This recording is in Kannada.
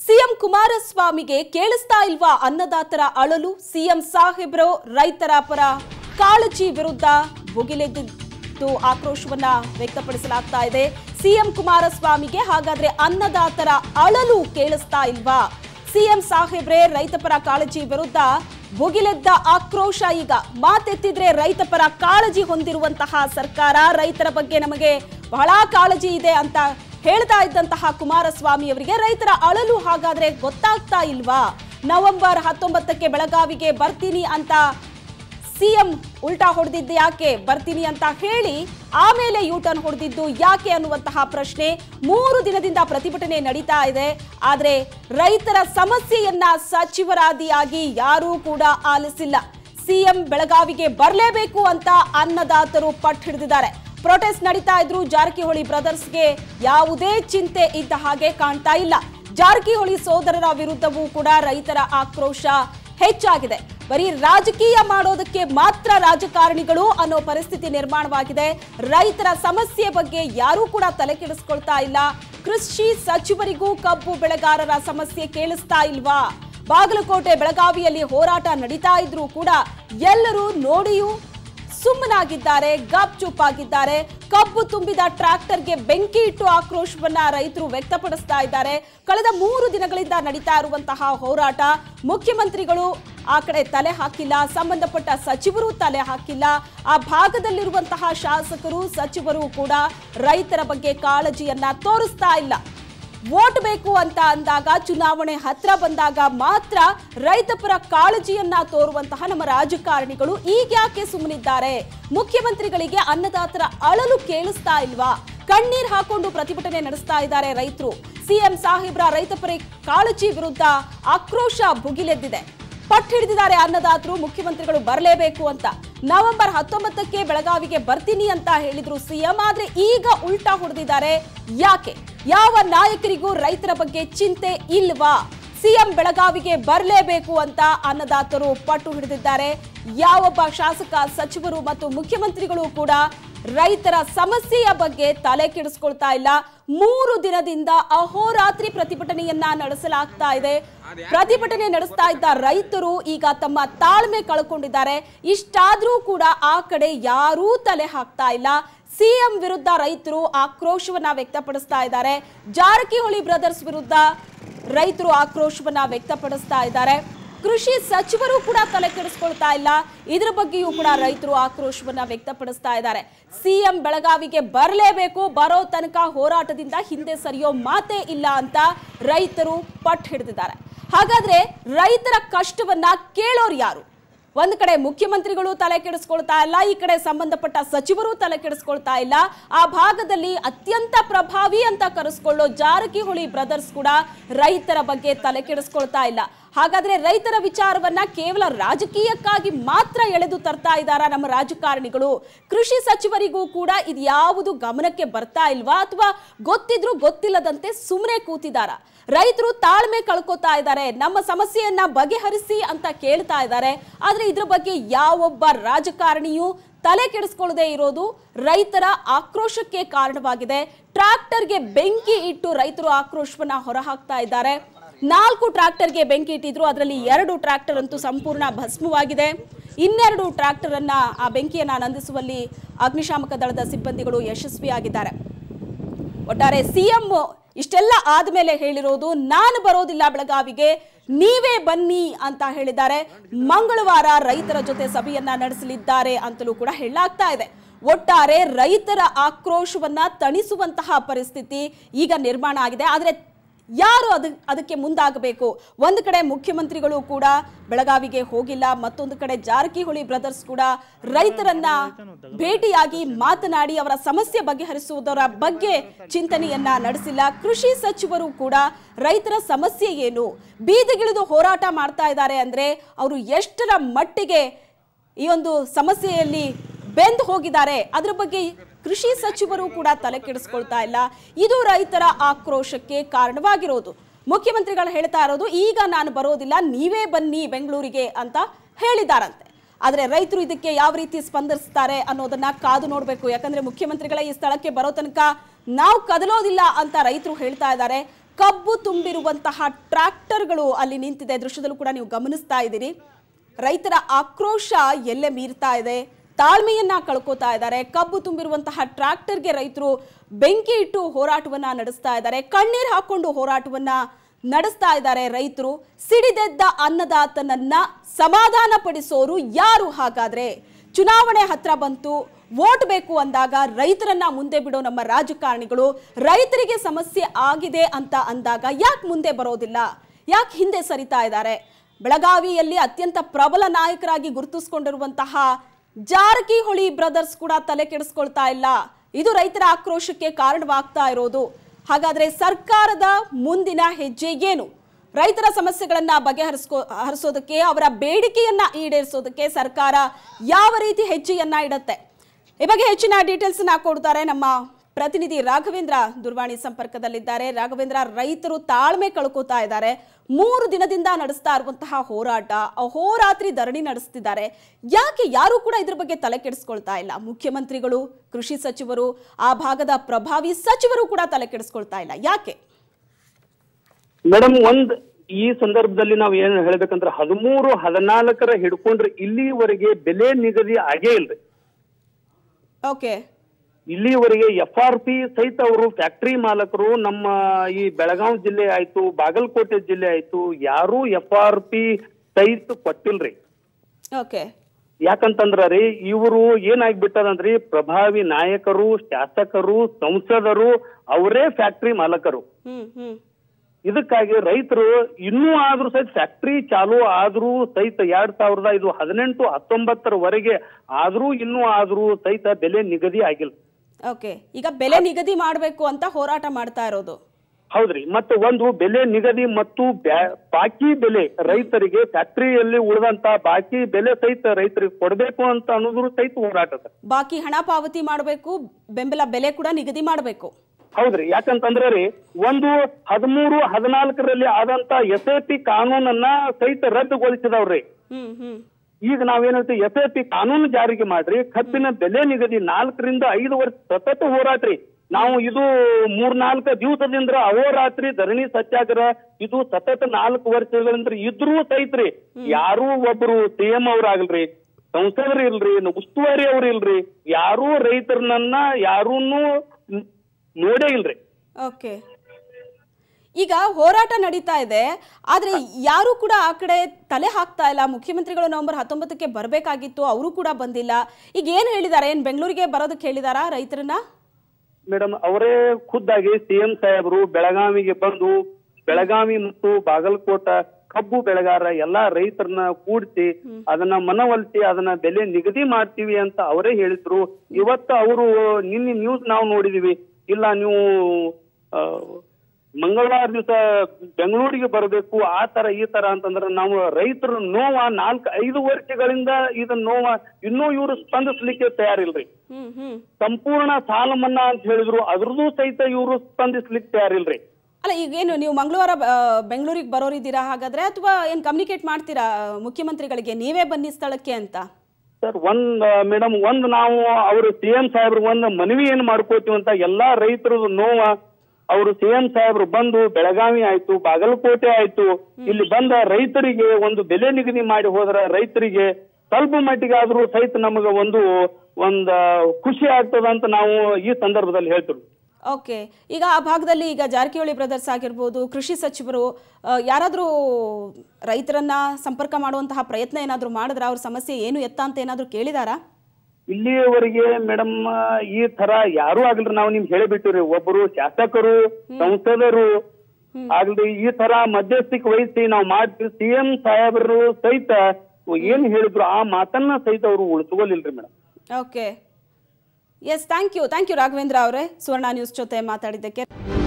ಸಿಎಂ ಕುಮಾರಸ್ವಾಮಿಗೆ ಕೇಳಿಸ್ತಾ ಇಲ್ವಾ ಅನ್ನದಾತರ ಅಳಲು ಸಿಎಂ ಸಾಹೇಬ್ರು ರೈತರ ಪರ ಕಾಳಜಿ ವಿರುದ್ಧ ಭುಗಿಲೆದ್ದಿದ್ದು ಆಕ್ರೋಶವನ್ನ ವ್ಯಕ್ತಪಡಿಸಲಾಗ್ತಾ ಇದೆ ಸಿಎಂ ಕುಮಾರಸ್ವಾಮಿಗೆ ಹಾಗಾದ್ರೆ ಅನ್ನದಾತರ ಅಳಲು ಕೇಳಿಸ್ತಾ ಇಲ್ವಾ ಸಿಎಂ ಸಾಹೇಬ್ರೆ ರೈತ ಪರ ಕಾಳಜಿ ವಿರುದ್ಧ ಭುಗಿಲೆದ್ದ ಆಕ್ರೋಶ ಈಗ ಮಾತೆತ್ತಿದ್ರೆ ರೈತ ಪರ ಕಾಳಜಿ ಹೊಂದಿರುವಂತಹ ಸರ್ಕಾರ ರೈತರ ಬಗ್ಗೆ ನಮಗೆ ಬಹಳ ಕಾಳಜಿ ಇದೆ ಅಂತ ಹೇಳ್ತಾ ಇದ್ದಂತಹ ಕುಮಾರಸ್ವಾಮಿ ಅವರಿಗೆ ರೈತರ ಅಳಲು ಹಾಗಾದ್ರೆ ಗೊತ್ತಾಗ್ತಾ ಇಲ್ವಾ ನವೆಂಬರ್ ಹತ್ತೊಂಬತ್ತಕ್ಕೆ ಬೆಳಗಾವಿಗೆ ಬರ್ತೀನಿ ಅಂತ ಸಿಎಂ ಉಲ್ಟಾ ಹೊಡೆದಿದ್ದು ಯಾಕೆ ಬರ್ತೀನಿ ಅಂತ ಹೇಳಿ ಆಮೇಲೆ ಯೂಟರ್ನ್ ಹೊಡೆದಿದ್ದು ಯಾಕೆ ಅನ್ನುವಂತಹ ಪ್ರಶ್ನೆ ಮೂರು ದಿನದಿಂದ ಪ್ರತಿಭಟನೆ ನಡೀತಾ ಇದೆ ಆದ್ರೆ ರೈತರ ಸಮಸ್ಯೆಯನ್ನ ಸಚಿವರಾದಿಯಾಗಿ ಯಾರೂ ಕೂಡ ಆಲಿಸಿಲ್ಲ ಸಿಎಂ ಬೆಳಗಾವಿಗೆ ಬರಲೇಬೇಕು ಅಂತ ಅನ್ನದಾತರು ಪಟ್ಟು ಹಿಡಿದಿದ್ದಾರೆ ಪ್ರೊಟೆಸ್ಟ್ ನಡೀತಾ ಇದ್ರು ಜಾರಕಿಹೊಳಿ ಬ್ರದರ್ಸ್ಗೆ ಯಾವುದೇ ಚಿಂತೆ ಇದ್ದ ಹಾಗೆ ಕಾಣ್ತಾ ಇಲ್ಲ ಜಾರಕಿಹೊಳಿ ಸೋದರರ ವಿರುದ್ಧವೂ ಕೂಡ ರೈತರ ಆಕ್ರೋಶ ಹೆಚ್ಚಾಗಿದೆ ಬರೀ ರಾಜಕೀಯ ಮಾಡೋದಕ್ಕೆ ಮಾತ್ರ ರಾಜಕಾರಣಿಗಳು ಅನ್ನೋ ಪರಿಸ್ಥಿತಿ ನಿರ್ಮಾಣವಾಗಿದೆ ರೈತರ ಸಮಸ್ಯೆ ಬಗ್ಗೆ ಯಾರೂ ಕೂಡ ತಲೆ ಕೆಡಿಸ್ಕೊಳ್ತಾ ಇಲ್ಲ ಕೃಷಿ ಸಚಿವರಿಗೂ ಕಬ್ಬು ಬೆಳೆಗಾರರ ಸಮಸ್ಯೆ ಕೇಳಿಸ್ತಾ ಇಲ್ವಾ ಬಾಗಲಕೋಟೆ ಬೆಳಗಾವಿಯಲ್ಲಿ ಹೋರಾಟ ನಡೀತಾ ಇದ್ರೂ ಕೂಡ ಎಲ್ಲರೂ ನೋಡಿಯೂ ಸುಮ್ಮನಾಗಿದ್ದಾರೆ ಗಪ್ ಚುಪ್ಪಾಗಿದ್ದಾರೆ ಕಬ್ಬು ತುಂಬಿದ ಟ್ರ್ಯಾಕ್ಟರ್ಗೆ ಬೆಂಕಿ ಇಟ್ಟು ಆಕ್ರೋಶವನ್ನ ರೈತರು ವ್ಯಕ್ತಪಡಿಸ್ತಾ ಇದ್ದಾರೆ ಕಳೆದ ಮೂರು ದಿನಗಳಿಂದ ನಡೀತಾ ಇರುವಂತಹ ಹೋರಾಟ ಮುಖ್ಯಮಂತ್ರಿಗಳು ಆ ಕಡೆ ತಲೆ ಹಾಕಿಲ್ಲ ಸಂಬಂಧಪಟ್ಟ ಸಚಿವರು ತಲೆ ಹಾಕಿಲ್ಲ ಆ ಭಾಗದಲ್ಲಿರುವಂತಹ ಶಾಸಕರು ಸಚಿವರು ಕೂಡ ರೈತರ ಬಗ್ಗೆ ಕಾಳಜಿಯನ್ನ ತೋರಿಸ್ತಾ ಇಲ್ಲ ವೋಟ್ ಬೇಕು ಅಂತ ಅಂದಾಗ ಚುನಾವಣೆ ಹತ್ರ ಬಂದಾಗ ಮಾತ್ರ ರೈತ ಪರ ಕಾಳಜಿಯನ್ನ ತೋರುವಂತಹ ನಮ್ಮ ರಾಜಕಾರಣಿಗಳು ಈಗ್ಯಾಕೆ ಸುಮ್ಮನಿದ್ದಾರೆ ಮುಖ್ಯಮಂತ್ರಿಗಳಿಗೆ ಅನ್ನದಾತರ ಅಳಲು ಕೇಳಿಸ್ತಾ ಇಲ್ವಾ ಕಣ್ಣೀರ್ ಹಾಕೊಂಡು ಪ್ರತಿಭಟನೆ ನಡೆಸ್ತಾ ಇದ್ದಾರೆ ರೈತರು ಸಿಎಂ ಸಾಹೇಬ್ರ ರೈತ ಪರ ಕಾಳಜಿ ವಿರುದ್ಧ ಆಕ್ರೋಶ ಭುಗಿಲೆದ್ದಿದೆ ಪಟ್ಟು ಹಿಡಿದಿದ್ದಾರೆ ಅನ್ನದಾತರು ಮುಖ್ಯಮಂತ್ರಿಗಳು ಬರಲೇಬೇಕು ಅಂತ ನವೆಂಬರ್ ಹತ್ತೊಂಬತ್ತಕ್ಕೆ ಬೆಳಗಾವಿಗೆ ಬರ್ತೀನಿ ಅಂತ ಹೇಳಿದ್ರು ಸಿಎಂ ಆದ್ರೆ ಈಗ ಉಲ್ಟಾ ಹೊಡೆದಿದ್ದಾರೆ ಯಾಕೆ ಯಾವ ನಾಯಕರಿಗೂ ರೈತರ ಬಗ್ಗೆ ಚಿಂತೆ ಇಲ್ವಾ ಸಿಎಂ ಬೆಳಗಾವಿಗೆ ಬರಲೇಬೇಕು ಅಂತ ಅನ್ನದಾತರು ಪಟ್ಟು ಹಿಡಿದಿದ್ದಾರೆ ಯಾವೊಬ್ಬ ಶಾಸಕ ಸಚಿವರು ಮತ್ತು ಮುಖ್ಯಮಂತ್ರಿಗಳು ಕೂಡ ರೈತರ ಸಮಸ್ಯೆಯ ಬಗ್ಗೆ ತಲೆ ಕೆಡಿಸ್ಕೊಳ್ತಾ ಇಲ್ಲ ಮೂರು ದಿನದಿಂದ ಅಹೋರಾತ್ರಿ ಪ್ರತಿಭಟನೆಯನ್ನ ನಡೆಸಲಾಗ್ತಾ ಇದೆ ಪ್ರತಿಭಟನೆ ನಡೆಸ್ತಾ ಇದ್ದ ರೈತರು ಈಗ ತಮ್ಮ ತಾಳ್ಮೆ ಕಳ್ಕೊಂಡಿದ್ದಾರೆ ಇಷ್ಟಾದ್ರೂ ಕೂಡ ಆ ಕಡೆ ಯಾರೂ ತಲೆ ಹಾಕ್ತಾ ಇಲ್ಲ ಸಿಎಂ ವಿರುದ್ಧ ರೈತರು ಆಕ್ರೋಶವನ್ನ ವ್ಯಕ್ತಪಡಿಸ್ತಾ ಇದ್ದಾರೆ ಜಾರಕಿಹೊಳಿ ಬ್ರದರ್ಸ್ ವಿರುದ್ಧ ರೈತರು ಆಕ್ರೋಶವನ್ನ ವ್ಯಕ್ತಪಡಿಸ್ತಾ ಇದ್ದಾರೆ ಕೃಷಿ ಸಚಿವರು ಕೂಡ ತಲೆ ಕೆಡಿಸ್ಕೊಳ್ತಾ ಇಲ್ಲ ಇದ್ರ ಬಗ್ಗೆಯೂ ಕೂಡ ರೈತರು ಆಕ್ರೋಶವನ್ನ ವ್ಯಕ್ತಪಡಿಸ್ತಾ ಇದ್ದಾರೆ ಸಿಎಂ ಬೆಳಗಾವಿಗೆ ಬರಲೇಬೇಕು ಬರೋ ತನಕ ಹೋರಾಟದಿಂದ ಹಿಂದೆ ಸರಿಯೋ ಮಾತೇ ಇಲ್ಲ ಅಂತ ರೈತರು ಪಟ್ಟು ಹಿಡಿದಿದ್ದಾರೆ ಹಾಗಾದ್ರೆ ರೈತರ ಕಷ್ಟವನ್ನ ಕೇಳೋರು ಯಾರು ಒಂದ್ ಕಡೆ ಮುಖ್ಯಮಂತ್ರಿಗಳು ತಲೆ ಕೆಡಿಸ್ಕೊಳ್ತಾ ಇಲ್ಲ ಈ ಕಡೆ ಸಂಬಂಧಪಟ್ಟ ಸಚಿವರು ತಲೆ ಕೆಡಿಸ್ಕೊಳ್ತಾ ಇಲ್ಲ ಆ ಭಾಗದಲ್ಲಿ ಅತ್ಯಂತ ಪ್ರಭಾವಿ ಅಂತ ಕರೆಸ್ಕೊಳ್ಳೋ ಜಾರಕಿಹೊಳಿ ಬ್ರದರ್ಸ್ ಕೂಡ ರೈತರ ಬಗ್ಗೆ ತಲೆ ಕೆಡಿಸ್ಕೊಳ್ತಾ ಇಲ್ಲ ಹಾಗಾದ್ರೆ ರೈತರ ವಿಚಾರವನ್ನ ಕೇವಲ ರಾಜಕೀಯಕ್ಕಾಗಿ ಮಾತ್ರ ಎಳೆದು ತರ್ತಾ ಇದ್ದಾರಾ ನಮ್ಮ ರಾಜಕಾರಣಿಗಳು ಕೃಷಿ ಸಚಿವರಿಗೂ ಕೂಡ ಇದು ಯಾವುದು ಗಮನಕ್ಕೆ ಬರ್ತಾ ಇಲ್ವಾ ಅಥವಾ ಗೊತ್ತಿದ್ರು ಗೊತ್ತಿಲ್ಲದಂತೆ ಸುಮ್ಮನೆ ಕೂತಿದಾರ ರೈತರು ತಾಳ್ಮೆ ಕಳ್ಕೊತಾ ಇದ್ದಾರೆ ನಮ್ಮ ಸಮಸ್ಯೆಯನ್ನ ಬಗೆಹರಿಸಿ ಅಂತ ಕೇಳ್ತಾ ಇದ್ದಾರೆ ಆದ್ರೆ ಇದ್ರ ಬಗ್ಗೆ ಯಾವೊಬ್ಬ ರಾಜಕಾರಣಿಯೂ ತಲೆ ಕೆಡಿಸ್ಕೊಳ್ಳದೆ ಇರೋದು ರೈತರ ಆಕ್ರೋಶಕ್ಕೆ ಕಾರಣವಾಗಿದೆ ಟ್ರಾಕ್ಟರ್ಗೆ ಬೆಂಕಿ ಇಟ್ಟು ರೈತರು ಆಕ್ರೋಶವನ್ನ ಹೊರಹಾಕ್ತಾ ಇದ್ದಾರೆ ನಾಲ್ಕು ಟ್ರಾಕ್ಟರ್ಗೆ ಬೆಂಕಿ ಇಟ್ಟಿದ್ರು ಅದರಲ್ಲಿ ಎರಡು ಟ್ರಾಕ್ಟರ್ ಅಂತೂ ಸಂಪೂರ್ಣ ಭಸ್ಮವಾಗಿದೆ ಇನ್ನೆರಡು ಟ್ರಾಕ್ಟರ್ ಅನ್ನ ಆ ಬೆಂಕಿಯನ್ನ ನಂದಿಸುವಲ್ಲಿ ಅಗ್ನಿಶಾಮಕ ದಳದ ಸಿಬ್ಬಂದಿಗಳು ಯಶಸ್ವಿಯಾಗಿದ್ದಾರೆ ಒಟ್ಟಾರೆ ಸಿಎಂ ಇಷ್ಟೆಲ್ಲ ಆದ್ಮೇಲೆ ಹೇಳಿರೋದು ನಾನು ಬರೋದಿಲ್ಲ ಬೆಳಗಾವಿಗೆ ನೀವೇ ಬನ್ನಿ ಅಂತ ಹೇಳಿದ್ದಾರೆ ಮಂಗಳವಾರ ರೈತರ ಜೊತೆ ಸಭೆಯನ್ನ ನಡೆಸಲಿದ್ದಾರೆ ಅಂತಲೂ ಕೂಡ ಹೇಳಲಾಗ್ತಾ ಇದೆ ಒಟ್ಟಾರೆ ರೈತರ ಆಕ್ರೋಶವನ್ನ ತಣಿಸುವಂತಹ ಪರಿಸ್ಥಿತಿ ಈಗ ನಿರ್ಮಾಣ ಆಗಿದೆ ಆದ್ರೆ ಯಾರು ಅದ ಅದಕ್ಕೆ ಮುಂದಾಗಬೇಕು ಒಂದು ಕಡೆ ಮುಖ್ಯಮಂತ್ರಿಗಳು ಕೂಡ ಬೆಳಗಾವಿಗೆ ಹೋಗಿಲ್ಲ ಮತ್ತೊಂದು ಕಡೆ ಜಾರಕಿಹೊಳಿ ಬ್ರದರ್ಸ್ ಕೂಡ ರೈತರನ್ನ ಭೇಟಿಯಾಗಿ ಮಾತನಾಡಿ ಅವರ ಸಮಸ್ಯೆ ಬಗೆಹರಿಸುವುದರ ಬಗ್ಗೆ ಚಿಂತನೆಯನ್ನ ನಡೆಸಿಲ್ಲ ಕೃಷಿ ಸಚಿವರು ಕೂಡ ರೈತರ ಸಮಸ್ಯೆ ಏನು ಬೀದಿಗಿಳಿದು ಹೋರಾಟ ಮಾಡ್ತಾ ಇದ್ದಾರೆ ಅಂದ್ರೆ ಅವರು ಎಷ್ಟರ ಮಟ್ಟಿಗೆ ಈ ಒಂದು ಸಮಸ್ಯೆಯಲ್ಲಿ ಬೆಂದು ಹೋಗಿದ್ದಾರೆ ಅದ್ರ ಬಗ್ಗೆ ಕೃಷಿ ಸಚಿವರು ಕೂಡ ತಲೆ ಕೆಡಿಸ್ಕೊಳ್ತಾ ಇಲ್ಲ ಇದು ರೈತರ ಆಕ್ರೋಶಕ್ಕೆ ಕಾರಣವಾಗಿರೋದು ಮುಖ್ಯಮಂತ್ರಿಗಳು ಹೇಳ್ತಾ ಇರೋದು ಈಗ ನಾನು ಬರೋದಿಲ್ಲ ನೀವೇ ಬನ್ನಿ ಬೆಂಗಳೂರಿಗೆ ಅಂತ ಹೇಳಿದಾರಂತೆ ಆದ್ರೆ ರೈತರು ಇದಕ್ಕೆ ಯಾವ ರೀತಿ ಸ್ಪಂದಿಸ್ತಾರೆ ಅನ್ನೋದನ್ನ ಕಾದು ನೋಡಬೇಕು ಯಾಕಂದ್ರೆ ಮುಖ್ಯಮಂತ್ರಿಗಳ ಈ ಸ್ಥಳಕ್ಕೆ ಬರೋ ತನಕ ನಾವು ಕದಲೋದಿಲ್ಲ ಅಂತ ರೈತರು ಹೇಳ್ತಾ ಇದ್ದಾರೆ ಕಬ್ಬು ತುಂಬಿರುವಂತಹ ಟ್ರ್ಯಾಕ್ಟರ್ಗಳು ಅಲ್ಲಿ ನಿಂತಿದೆ ದೃಶ್ಯದಲ್ಲೂ ಕೂಡ ನೀವು ಗಮನಿಸ್ತಾ ಇದ್ದೀರಿ ರೈತರ ಆಕ್ರೋಶ ಎಲ್ಲೆ ಮೀರ್ತಾ ಇದೆ ತಾಳ್ಮೆಯನ್ನ ಕಳ್ಕೋತಾ ಇದ್ದಾರೆ ಕಬ್ಬು ತುಂಬಿರುವಂತಹ ಟ್ರ್ಯಾಕ್ಟರ್ಗೆ ರೈತರು ಬೆಂಕಿ ಇಟ್ಟು ಹೋರಾಟವನ್ನ ನಡೆಸ್ತಾ ಇದ್ದಾರೆ ಕಣ್ಣೀರು ಹಾಕೊಂಡು ಹೋರಾಟವನ್ನ ನಡೆಸ್ತಾ ಇದ್ದಾರೆ ರೈತರು ಸಿಡಿದೆದ್ದ ಅನ್ನದಾತನನ್ನ ಸಮಾಧಾನ ಪಡಿಸೋರು ಯಾರು ಹಾಗಾದ್ರೆ ಚುನಾವಣೆ ಹತ್ರ ಬಂತು ವೋಟ್ ಬೇಕು ಅಂದಾಗ ರೈತರನ್ನ ಮುಂದೆ ಬಿಡೋ ನಮ್ಮ ರಾಜಕಾರಣಿಗಳು ರೈತರಿಗೆ ಸಮಸ್ಯೆ ಆಗಿದೆ ಅಂತ ಅಂದಾಗ ಯಾಕೆ ಮುಂದೆ ಬರೋದಿಲ್ಲ ಯಾಕೆ ಹಿಂದೆ ಸರಿತಾ ಇದ್ದಾರೆ ಬೆಳಗಾವಿಯಲ್ಲಿ ಅತ್ಯಂತ ಪ್ರಬಲ ನಾಯಕರಾಗಿ ಗುರುತಿಸಿಕೊಂಡಿರುವಂತಹ ಜಾರಕಿಹೊಳಿ ಬ್ರದರ್ಸ್ ಕೂಡ ತಲೆ ಕೆಡಿಸ್ಕೊಳ್ತಾ ಇಲ್ಲ ಇದು ರೈತರ ಆಕ್ರೋಶಕ್ಕೆ ಕಾರಣವಾಗ್ತಾ ಇರೋದು ಹಾಗಾದ್ರೆ ಸರ್ಕಾರದ ಮುಂದಿನ ಹೆಜ್ಜೆ ಏನು ರೈತರ ಸಮಸ್ಯೆಗಳನ್ನ ಬಗೆಹರಿಸ್ಕೋ ಹರಿಸೋದಕ್ಕೆ ಅವರ ಬೇಡಿಕೆಯನ್ನ ಈಡೇರಿಸೋದಕ್ಕೆ ಸರ್ಕಾರ ಯಾವ ರೀತಿ ಹೆಜ್ಜೆಯನ್ನ ಇಡುತ್ತೆ ಈ ಬಗ್ಗೆ ಹೆಚ್ಚಿನ ಡೀಟೇಲ್ಸ್ ಅನ್ನ ಕೊಡ್ತಾರೆ ನಮ್ಮ ಪ್ರತಿನಿಧಿ ರಾಘವೇಂದ್ರ ದೂರವಾಣಿ ಸಂಪರ್ಕದಲ್ಲಿದ್ದಾರೆ ರಾಘವೇಂದ್ರ ರೈತರು ತಾಳ್ಮೆ ಕಳ್ಕೋತಾ ಇದ್ದಾರೆ ಮೂರು ದಿನದಿಂದ ನಡೆಸ್ತಾ ಇರುವಂತಹ ಹೋರಾಟ ಅಹೋರಾತ್ರಿ ಧರಣಿ ನಡೆಸ್ತಿದ್ದಾರೆ ಯಾಕೆ ಯಾರು ಕೂಡ ಇದ್ರ ಬಗ್ಗೆ ತಲೆ ಕೆಡಿಸ್ಕೊಳ್ತಾ ಇಲ್ಲ ಮುಖ್ಯಮಂತ್ರಿಗಳು ಕೃಷಿ ಸಚಿವರು ಆ ಭಾಗದ ಪ್ರಭಾವಿ ಸಚಿವರು ಕೂಡ ತಲೆ ಕೆಡಿಸ್ಕೊಳ್ತಾ ಇಲ್ಲ ಯಾಕೆ ಮೇಡಮ್ ಒಂದ್ ಈ ಸಂದರ್ಭದಲ್ಲಿ ನಾವು ಏನ್ ಹೇಳ್ಬೇಕಂದ್ರೆ ಹದಿಮೂರು ಹದಿನಾಲ್ಕರ ಹಿಡ್ಕೊಂಡ್ರೆ ಇಲ್ಲಿವರೆಗೆ ಬೆಲೆ ನಿಗದಿ ಆಗೇ ಇಲ್ರಿ ಓಕೆ ಇಲ್ಲಿವರೆಗೆ ಎಫ್ ಆರ್ ಪಿ ಸಹಿತ ಅವರು ಫ್ಯಾಕ್ಟರಿ ಮಾಲಕರು ನಮ್ಮ ಈ ಬೆಳಗಾವಿ ಜಿಲ್ಲೆ ಆಯ್ತು ಬಾಗಲಕೋಟೆ ಜಿಲ್ಲೆ ಆಯ್ತು ಯಾರೂ ಎಫ್ ಆರ್ ಪಿ ಸಹಿತ ಕೊಟ್ಟಿಲ್ರಿ ಓಕೆ ಯಾಕಂತಂದ್ರ ರೀ ಇವರು ಏನಾಗ್ಬಿಟ್ಟದಂದ್ರಿ ಪ್ರಭಾವಿ ನಾಯಕರು ಶಾಸಕರು ಸಂಸದರು ಅವರೇ ಫ್ಯಾಕ್ಟರಿ ಮಾಲಕರು ಹ್ಮ್ ಹ್ಮ್ ಇದಕ್ಕಾಗಿ ರೈತರು ಇನ್ನೂ ಆದ್ರೂ ಸಹಿತ ಫ್ಯಾಕ್ಟರಿ ಚಾಲು ಆದ್ರೂ ಸಹಿತ ಎರಡ್ ಸಾವಿರದ ಇದು ಹದಿನೆಂಟು ಹತ್ತೊಂಬತ್ತರವರೆಗೆ ಆದ್ರೂ ಇನ್ನೂ ಆದ್ರೂ ಸಹಿತ ಬೆಲೆ ನಿಗದಿ ಆಗಿಲ್ಲ ಓಕೆ ಈಗ ಬೆಲೆ ನಿಗದಿ ಮಾಡಬೇಕು ಅಂತ ಹೋರಾಟ ಮಾಡ್ತಾ ಇರೋದು ಹೌದ್ರಿ ಮತ್ತೆ ಒಂದು ಬೆಲೆ ನಿಗದಿ ಮತ್ತು ಬ್ಯಾ- ಬಾಕಿ ಬೆಲೆ ರೈತರಿಗೆ ಫ್ಯಾಕ್ಟರಿಯಲ್ಲಿ ಉಳಿದಂತ ಬಾಕಿ ಬೆಲೆ ಸಹಿತ ರೈತರಿಗೆ ಕೊಡಬೇಕು ಅಂತ ಅನ್ನೋದ್ರು ಸಹಿತ ಹೋರಾಟ ಸರ್ ಬಾಕಿ ಹಣ ಪಾವತಿ ಮಾಡಬೇಕು ಬೆಂಬಲ ಬೆಲೆ ಕೂಡ ನಿಗದಿ ಮಾಡಬೇಕು ಹೌದ್ರಿ ಯಾಕಂತಂದ್ರೆ ರೀ ಒಂದು ಹದಿಮೂರು ಹದಿನಾಲ್ಕರಲ್ಲಿ ಆದಂತ ಎಸ್ ಎ ಪಿ ಕಾನೂನನ್ನ ಸಹಿತ ರದ್ದುಗೊಳಿಸಿದವ್ರಿ ಹ್ಮ್ ಹ್ಮ್ ಈಗ ನಾವೇನ್ ಹೇಳ್ತೀವಿ ಎಸ್ ಎ ಪಿ ಕಾನೂನು ಜಾರಿಗೆ ಮಾಡ್ರಿ ಕಬ್ಬಿನ ಬೆಲೆ ನಿಗದಿ ನಾಲ್ಕರಿಂದ ಐದು ವರ್ಷ ಸತತ ಹೋರಾಟ್ರಿ ನಾವು ಇದು ಮೂರ್ನಾಲ್ಕು ದಿವಸದಿಂದ ಅಹೋರಾತ್ರಿ ಧರಣಿ ಸತ್ಯಾಗ್ರಹ ಇದು ಸತತ ನಾಲ್ಕು ವರ್ಷಗಳಿಂದ ಇದ್ರೂ ಸಹಿತ್ರಿ ಯಾರೂ ಒಬ್ರು ಸಿಎಂ ಅವ್ರಾಗಲ್ರಿ ಸಂಸದರು ಇಲ್ರಿ ಉಸ್ತುವಾರಿ ಅವ್ರು ಇಲ್ರಿ ಯಾರೂ ರೈತರನ್ನ ಯಾರೂನು ನೋಡೇ ಇಲ್ರಿ ಓಕೆ ಈಗ ಹೋರಾಟ ನಡೀತಾ ಇದೆ ಆದ್ರೆ ಯಾರು ಕೂಡ ಆ ಕಡೆ ತಲೆ ಹಾಕ್ತಾ ಇಲ್ಲ ಮುಖ್ಯಮಂತ್ರಿಗಳು ನವೆಂಬರ್ ಹತ್ತೊಂಬತ್ತಕ್ಕೆ ಬರಬೇಕಾಗಿತ್ತು ಅವರು ಕೂಡ ಬಂದಿಲ್ಲ ಈಗ ಏನ್ ಹೇಳಿದ್ದಾರೆ ಏನ್ ಬೆಂಗಳೂರಿಗೆ ಬರೋದಕ್ಕೆ ಹೇಳಿದಾರಾ ರೈತರನ್ನ ಮೇಡಮ್ ಅವರೇ ಖುದ್ದಾಗಿ ಸಿಎಂ ಸಾಹೇಬರು ಬೆಳಗಾವಿಗೆ ಬಂದು ಬೆಳಗಾವಿ ಮತ್ತು ಬಾಗಲಕೋಟ ಕಬ್ಬು ಬೆಳೆಗಾರ ಎಲ್ಲಾ ರೈತರನ್ನ ಕೂಡಿಸಿ ಅದನ್ನ ಮನವೊಲಿಸಿ ಅದನ್ನ ಬೆಲೆ ನಿಗದಿ ಮಾಡ್ತೀವಿ ಅಂತ ಅವರೇ ಹೇಳಿದ್ರು ಇವತ್ತು ಅವರು ನಿನ್ನೆ ನ್ಯೂಸ್ ನಾವು ನೋಡಿದೀವಿ ಇಲ್ಲ ನೀವು ಆ, ಮಂಗಳವಾರ ದಿವಸ ಬೆಂಗಳೂರಿಗೆ ಬರಬೇಕು ಆ ತರ ಈ ತರ ಅಂತಂದ್ರೆ ನಾವು ರೈತರು ನೋವ ನಾಲ್ಕು ಐದು ವರ್ಷಗಳಿಂದ ಇದನ್ನ ನೋವ ಇನ್ನೂ ಇವರು ಸ್ಪಂದಿಸ್ಲಿಕ್ಕೆ ತಯಾರಿಲ್ರಿ ಹ್ಮ್ ಹ್ಮ್ ಸಂಪೂರ್ಣ ಸಾಲ ಮನ್ನಾ ಅಂತ ಹೇಳಿದ್ರು ಅದ್ರದ್ದು ಸಹಿತ ಇವರು ಸ್ಪಂದಿಸ್ಲಿಕ್ಕೆ ತಯಾರಿಲ್ರಿ ಅಲ್ಲ ಈಗೇನು ನೀವು ಮಂಗಳವಾರ ಬೆಂಗಳೂರಿಗೆ ಬರೋರಿದ್ದೀರಾ ಹಾಗಾದ್ರೆ ಅಥವಾ ಏನ್ ಕಮ್ಯುನಿಕೇಟ್ ಮಾಡ್ತೀರಾ ಆ, ಮುಖ್ಯಮಂತ್ರಿಗಳಿಗೆ ನೀವೇ ಬನ್ನಿ ಸ್ಥಳಕ್ಕೆ ಅಂತ ಸರ್ ಒಂದ್ ಮೇಡಮ್ ಒಂದ್ ನಾವು ಅವರು ಸಿಎಂ ಸಾಹೇಬ್ರು ಒಂದ್ ಮನವಿ ಏನ್ ಮಾಡ್ಕೋತೀವಿ ಅಂತ ಎಲ್ಲಾ ರೈತರದು ನೋವ ಅವರು ಸಿಎಂ ಸಾಹೇಬ್ರು ಬಂದು ಬೆಳಗಾವಿ ಆಯ್ತು ಬಾಗಲಕೋಟೆ ಆಯ್ತು ಇಲ್ಲಿ ಬಂದ ರೈತರಿಗೆ ಒಂದು ಬೆಲೆ ನಿಗದಿ ಮಾಡಿ ಹೋದ್ರ ರೈತರಿಗೆ ಸ್ವಲ್ಪ ಮಟ್ಟಿಗೆ ಆದ್ರೂ ಸಹಿತ ನಮಗ ಒಂದು ಒಂದ ಖುಷಿ ಆಗ್ತದ ಅಂತ ನಾವು ಈ ಸಂದರ್ಭದಲ್ಲಿ ಹೇಳ್ತೀವಿ ಓಕೆ ಈಗ ಆ ಭಾಗದಲ್ಲಿ ಈಗ ಜಾರಕಿಹೊಳಿ ಬ್ರದರ್ಸ್ ಆಗಿರ್ಬೋದು ಕೃಷಿ ಸಚಿವರು ಆ, ಯಾರಾದ್ರೂ ರೈತರನ್ನ ಸಂಪರ್ಕ ಮಾಡುವಂತಹ ಪ್ರಯತ್ನ ಏನಾದರೂ ಮಾಡಿದ್ರ ಅವ್ರ ಸಮಸ್ಯೆ ಏನು ಎತ್ತ ಅಂತ ಏನಾದರೂ ಕೇಳಿದಾರಾ ಇಲ್ಲಿಯವರೆಗೆ ಮೇಡಮ್ ಈ ತರ ಯಾರು ಆಗ್ಲ್ರಿ ನಾವು ನಿಮ್ಗೆ ಹೇಳಿಬಿಟ್ಟಿವ್ರಿ ಒಬ್ಬರು ಶಾಸಕರು ಸಂಸದರು ಆಗ್ಲಿ ಈ ತರ ಮಧ್ಯಸ್ಥಿಕೆ ವಹಿಸಿ ನಾವು ಮಾಡ್ತೀವಿ ಸಿಎಂ ಸಾಹೇಬರು ಸಹಿತ ಏನ್ ಹೇಳಿದ್ರು ಆ ಮಾತನ್ನ ಸಹಿತ ಅವರು ಉಳಿಸ್ಕೊಲಿಲ್ರಿ madam okay yes thank you thank you Raghavendra ಅವರೇ ಸುವರ್ಣ ನ್ಯೂಸ್ ಜೊತೆ ಮಾತಾಡಿದ್ದಕ್ಕೆ